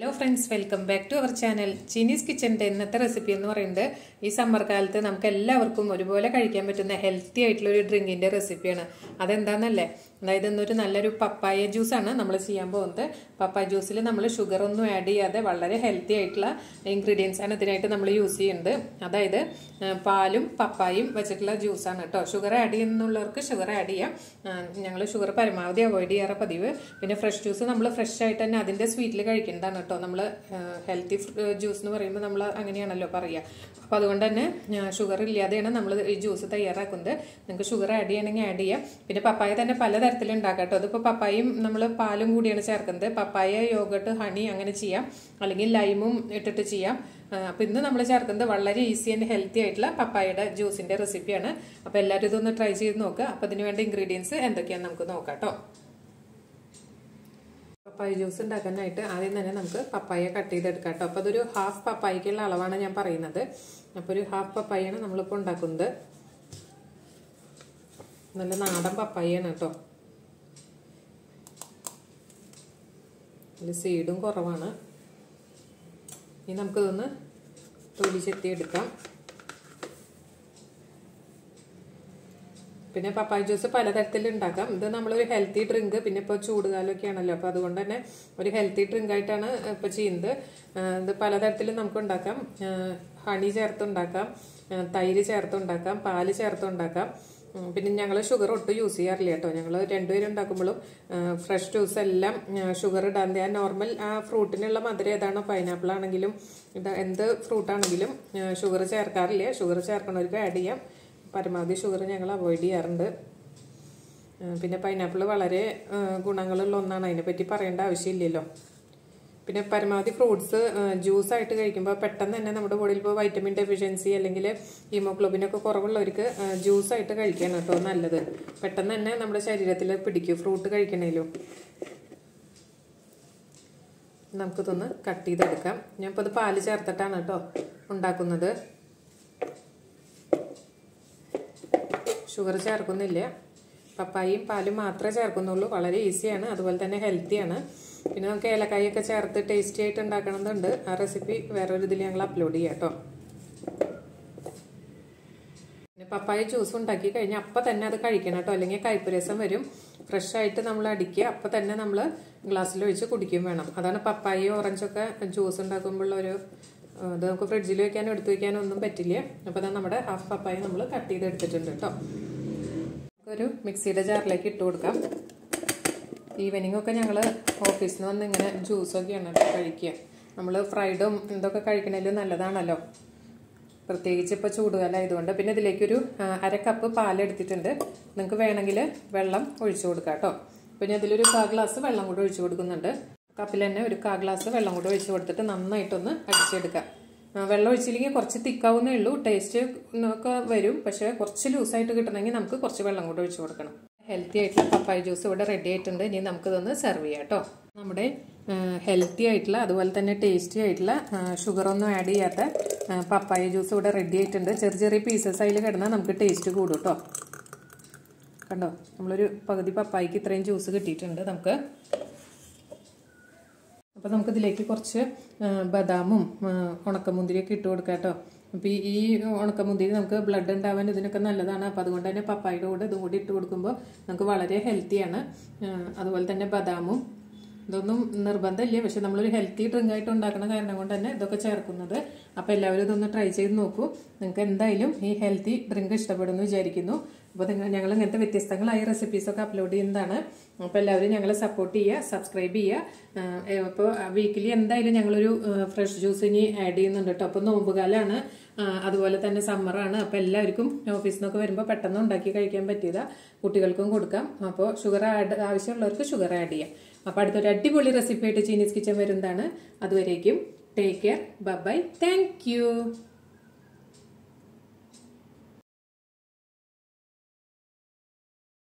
hello friends welcome back to our channel Chinese കിച്ചൻ്റെ ഇന്നത്തെ recipe എന്ന് പറയുന്നത് ഈ സമ്മർ കാലത്ത് നമുക്ക് എല്ലാവർക്കും ഒരുപോലെ കഴിക്കാൻ പറ്റുന്ന ഹെൽത്തി ആയിട്ടുള്ള ഒരു ഡ്രിങ്കിൻ്റെ റെസിപ്പിയാണ് അതെന്താണെന്നല്ലേ അതായത് ഇന്നൊരു നല്ലൊരു പപ്പായ ജ്യൂസാണ് നമ്മൾ ചെയ്യാൻ പോകുന്നത് പപ്പായ ജ്യൂസിൽ നമ്മൾ ഷുഗർ ഒന്നും ആഡ് ചെയ്യാതെ വളരെ ഹെൽത്തി ആയിട്ടുള്ള ഇൻഗ്രീഡിയൻസ് ആണ് ഇതിനായിട്ട് നമ്മൾ യൂസ് ചെയ്യുന്നത് അതായത് പാലും പപ്പായും വെച്ചിട്ടുള്ള ജ്യൂസാണ് കേട്ടോ ഷുഗർ ആഡ് ചെയ്യുന്നുള്ളവർക്ക് ഷുഗർ ആഡ് ചെയ്യാം ഞങ്ങൾ ഷുഗർ പരമാവധി അവോയ്ഡ് ചെയ്യാറ് പതിവ് പിന്നെ ഫ്രഷ് ജ്യൂസ് നമ്മൾ ഫ്രഷ് ആയിട്ട് തന്നെ അതിൻ്റെ സ്വീറ്റിൽ കഴിക്കേണ്ടതാണ് കേട്ടോ നമ്മൾ ഹെൽത്തി ജ്യൂസ് എന്ന് പറയുമ്പോൾ നമ്മൾ അങ്ങനെയാണല്ലോ പറയുക അപ്പോൾ അതുകൊണ്ട് തന്നെ ഷുഗർ ഇല്ലാതെയാണ് നമ്മൾ ഈ ജ്യൂസ് തയ്യാറാക്കുന്നത് നിങ്ങൾക്ക് ഷുഗർ ആഡ് ചെയ്യണമെങ്കിൽ ആഡ് ചെയ്യാം പിന്നെ പപ്പായ തന്നെ പലതരത്തിൽ ഉണ്ടാക്കാം കേട്ടോ അതിപ്പോൾ പപ്പായയും നമ്മൾ പാലും കൂടിയാണ് ചേർക്കുന്നത് പപ്പായ യോഗട്ട് ഹണി അങ്ങനെ ചെയ്യാം അല്ലെങ്കിൽ ലൈമും ഇട്ടിട്ട് ചെയ്യാം അപ്പോൾ ഇന്ന് നമ്മൾ ചേർക്കുന്നത് വളരെ ഈസി ആൻഡ് ഹെൽത്തി ആയിട്ടുള്ള പപ്പായയുടെ ജ്യൂസിൻ്റെ റെസിപ്പിയാണ് അപ്പോൾ എല്ലാവരും ഇതൊന്ന് ട്രൈ ചെയ്ത് നോക്കുക അപ്പോൾ അതിന് വേണ്ട ഇൻഗ്രീഡിയൻസ് എന്തൊക്കെയാണെന്ന് നമുക്ക് നോക്കാം കേട്ടോ പപ്പായ ജ്യൂസ് ഉണ്ടാക്കാനായിട്ട് ആദ്യം തന്നെ നമുക്ക് പപ്പായ കട്ട് ചെയ്തെടുക്കാം കേട്ടോ അപ്പോൾ അതൊരു ഹാഫ് പപ്പായക്കുള്ള അളവാണ് ഞാൻ പറയുന്നത് അപ്പോൾ ഒരു ഹാഫ് പപ്പായാണ് നമ്മളിപ്പോൾ ഉണ്ടാക്കുന്നത് നല്ല നാടൻ പപ്പായാണ് കേട്ടോ ഇതിൽ സീഡും കുറവാണ് ഇനി നമുക്കിതൊന്ന് തൊലി ചെത്തി എടുക്കാം പിന്നെ പപ്പായ ജ്യൂസ് പലതരത്തിൽ ഉണ്ടാക്കാം ഇത് നമ്മളൊരു ഹെൽത്തി ഡ്രിങ്ക് പിന്നെ ഇപ്പോൾ ചൂടുകാലമൊക്കെ ആണല്ലോ അപ്പോൾ അതുകൊണ്ട് തന്നെ ഒരു ഹെൽത്തി ഡ്രിങ്ക് ആയിട്ടാണ് ഇപ്പോൾ ചെയ്യുന്നത് ഇത് പലതരത്തിൽ നമുക്ക് ഉണ്ടാക്കാം ഹണി ചേർത്ത് ഉണ്ടാക്കാം തൈര് ചേർത്ത് ഉണ്ടാക്കാം പാല് ചേർത്ത് ഉണ്ടാക്കാം പിന്നെ ഞങ്ങൾ ഷുഗർ ഒട്ടും യൂസ് ചെയ്യാറില്ല കേട്ടോ ഞങ്ങൾ രണ്ടുപേരും ഉണ്ടാക്കുമ്പോഴും ഫ്രഷ് ജ്യൂസ് എല്ലാം ഷുഗർ ഇടാൻ ആ നോർമൽ ആ ഫ്രൂട്ടിനുള്ള മധുരം ഏതാണോ പൈനാപ്പിൾ ആണെങ്കിലും എന്ത് ഫ്രൂട്ടാണെങ്കിലും ഷുഗർ ചേർക്കാറില്ല ഷുഗർ ചേർക്കണവർക്ക് ആഡ് ചെയ്യാം പരമാവധി ഷുഗർ ഞങ്ങൾ അവോയ്ഡ് ചെയ്യാറുണ്ട് പിന്നെ പൈനാപ്പിൾ വളരെ ഗുണങ്ങളുള്ള ഒന്നാണ് അതിനെപ്പറ്റി പറയേണ്ട ആവശ്യമില്ലല്ലോ പിന്നെ പരമാവധി ഫ്രൂട്ട്സ് ജ്യൂസ് ആയിട്ട് കഴിക്കുമ്പോൾ പെട്ടെന്ന് തന്നെ നമ്മുടെ ബോഡിയിൽ ഇപ്പോൾ വൈറ്റമിൻ ഡെഫിഷ്യൻസി അല്ലെങ്കിൽ ഹീമോഗ്ലോബിനൊക്കെ കുറവുള്ളവർക്ക് ജ്യൂസ് ആയിട്ട് കഴിക്കുകയാണ് കേട്ടോ നല്ലത് പെട്ടെന്ന് തന്നെ നമ്മുടെ ശരീരത്തിൽ പിടിക്കും ഫ്രൂട്ട് കഴിക്കണേലും നമുക്കിതൊന്ന് കട്ട് ചെയ്തെടുക്കാം ഞാൻ ഇപ്പോൾ ഇത് പാല് ചേർത്തിട്ടാണ് കേട്ടോ ഉണ്ടാക്കുന്നത് ഷുഗർ ചേർക്കുന്നില്ല പപ്പായയും പാലും മാത്രമേ ചേർക്കുന്നുള്ളൂ വളരെ ഈസിയാണ് അതുപോലെ തന്നെ ഹെൽത്തിയാണ് പിന്നെ നമുക്ക് ഏലക്കായൊക്കെ ചേർത്ത് ടേസ്റ്റി ആയിട്ട് ഉണ്ടാക്കണമെന്നുണ്ട് ആ റെസിപ്പി വേറൊരു ഇതിൽ ഞങ്ങൾ അപ്ലോഡ് ചെയ്യാം കേട്ടോ പിന്നെ പപ്പായ ജ്യൂസ് ഉണ്ടാക്കി കഴിഞ്ഞാൽ അപ്പം തന്നെ അത് കഴിക്കണം കേട്ടോ അല്ലെങ്കിൽ കയ്പരസം വരും ഫ്രഷ് ആയിട്ട് നമ്മൾ അടിക്കുക അപ്പം തന്നെ നമ്മൾ ഗ്ലാസ്സിൽ ഒഴിച്ച് കുടിക്കുകയും വേണം അതാണ് പപ്പായ ഓറഞ്ചൊക്കെ ജ്യൂസ് ഉണ്ടാക്കുമ്പോഴുള്ള ഒരു അത് നമുക്ക് ഫ്രിഡ്ജിൽ വെക്കാനും എടുത്തു വെക്കാനും ഒന്നും പറ്റില്ല അപ്പോൾ അതാ നമ്മുടെ ഹാഫ് പപ്പായ നമ്മൾ കട്ട് ചെയ്ത് എടുത്തിട്ടുണ്ട് കേട്ടോ ഒരു മിക്സിയുടെ ജാറിലേക്ക് ഇട്ട് കൊടുക്കാം ഈവനിങ് ഒക്കെ ഞങ്ങൾ ഓഫീസിൽ നിന്ന് വന്ന് ഇങ്ങനെ ജ്യൂസൊക്കെയാണ് കഴിക്കുക നമ്മൾ ഫ്രൈഡും ഇതൊക്കെ കഴിക്കണേലും നല്ലതാണല്ലോ പ്രത്യേകിച്ച് ഇപ്പോൾ ചൂടുകാലം ആയതുകൊണ്ട് പിന്നെ ഇതിലേക്കൊരു അര കപ്പ് പാലെടുത്തിട്ടുണ്ട് നിങ്ങൾക്ക് വേണമെങ്കിൽ വെള്ളം ഒഴിച്ചു കൊടുക്കാം കേട്ടോ പിന്നെ അതിലൊരു കാ ഗ്ലാസ് വെള്ളം കൂടെ ഒഴിച്ചു കൊടുക്കുന്നുണ്ട് കപ്പിൽ തന്നെ ഒരു കാ ഗ്ലാസ് വെള്ളം കൂടെ ഒഴിച്ച് കൊടുത്തിട്ട് നന്നായിട്ടൊന്ന് അടിച്ചെടുക്കാം വെള്ളം ഒഴിച്ചില്ലെങ്കിൽ കുറച്ച് തിക്കാവുന്നേ ഉള്ളൂ ടേസ്റ്റ് ഒക്കെ വരും പക്ഷേ കുറച്ച് ലൂസായിട്ട് കിട്ടണമെങ്കിൽ നമുക്ക് കുറച്ച് വെള്ളം കൂടെ ഒഴിച്ച് കൊടുക്കണം ഹെൽത്തി ആയിട്ടുള്ള പപ്പായ ജ്യൂസ് ഇവിടെ റെഡി ആയിട്ടുണ്ട് ഇനി നമുക്കിതൊന്ന് സെർവ് ചെയ്യാം കേട്ടോ നമ്മുടെ ഹെൽത്തി ആയിട്ടുള്ള അതുപോലെ തന്നെ ടേസ്റ്റി ആയിട്ടുള്ള ഷുഗറൊന്നും ആഡ് ചെയ്യാത്ത പപ്പായ ജ്യൂസ് ഇവിടെ റെഡി ആയിട്ടുണ്ട് ചെറിയ ചെറിയ പീസസ് അതിൽ കിടന്നാൽ നമുക്ക് ടേസ്റ്റ് കൂടും കേട്ടോ കണ്ടോ നമ്മളൊരു പകുതി പപ്പായക്ക് ഇത്രയും ജ്യൂസ് കിട്ടിയിട്ടുണ്ട് നമുക്ക് അപ്പോൾ നമുക്കിതിലേക്ക് കുറച്ച് ബദാമും ഉണക്കമുന്തിരിയൊക്കെ ഇട്ട് കൊടുക്കാം കേട്ടോ അപ്പോൾ ഈ ഉണക്കമുന്തിരി നമുക്ക് ബ്ലഡ് ഉണ്ടാവാൻ ഇതിനൊക്കെ നല്ലതാണ് അപ്പോൾ അതുകൊണ്ട് തന്നെ പപ്പായയുടെ കൂടെ ഇതും കൂടി ഇട്ട് കൊടുക്കുമ്പോൾ നമുക്ക് വളരെ ഹെൽത്തിയാണ് അതുപോലെ തന്നെ ബദാമും ഇതൊന്നും നിർബന്ധമില്ല പക്ഷെ നമ്മളൊരു ഹെൽത്തി ഡ്രിങ്ക് ആയിട്ട് ഉണ്ടാക്കുന്ന കാരണം കൊണ്ട് തന്നെ ഇതൊക്കെ ചേർക്കുന്നത് അപ്പോൾ എല്ലാവരും ഇതൊന്ന് ട്രൈ ചെയ്ത് നോക്കൂ നിങ്ങൾക്ക് എന്തായാലും ഈ ഹെൽത്തി ഡ്രിങ്ക് ഇഷ്ടപ്പെടുമെന്ന് വിചാരിക്കുന്നു അപ്പോൾ നിങ്ങൾ ഞങ്ങൾ ഇങ്ങനത്തെ വ്യത്യസ്തങ്ങളായ റെസിപ്പീസൊക്കെ അപ്ലോഡ് ചെയ്യുന്നതാണ് അപ്പോൾ എല്ലാവരും ഞങ്ങളെ സപ്പോർട്ട് ചെയ്യുക സബ്സ്ക്രൈബ് ചെയ്യുക അപ്പോൾ വീക്കിലി എന്തായാലും ഞങ്ങളൊരു ഫ്രഷ് ജ്യൂസ് ഇനി ആഡ് ചെയ്യുന്നുണ്ട് കേട്ടോ അപ്പോൾ നോമ്പുകാലമാണ് അതുപോലെ തന്നെ സമ്മറാണ് അപ്പോൾ എല്ലാവർക്കും ഓഫീസിൽ നിന്നൊക്കെ വരുമ്പോൾ പെട്ടെന്ന് ഉണ്ടാക്കി കഴിക്കാൻ പറ്റിയതാ കുട്ടികൾക്കും കൊടുക്കാം അപ്പോൾ ഷുഗർ ആഡ് ആവശ്യമുള്ളവർക്ക് ഷുഗർ ആഡ് ചെയ്യാം അപ്പോൾ അടുത്തൊരു അടിപൊളി റെസിപ്പി ആയിട്ട് ചീനീസ് കിച്ചൻ വരുന്നതാണ് അതുവരേക്കും ടേക്ക് കെയർ ബൈ താങ്ക്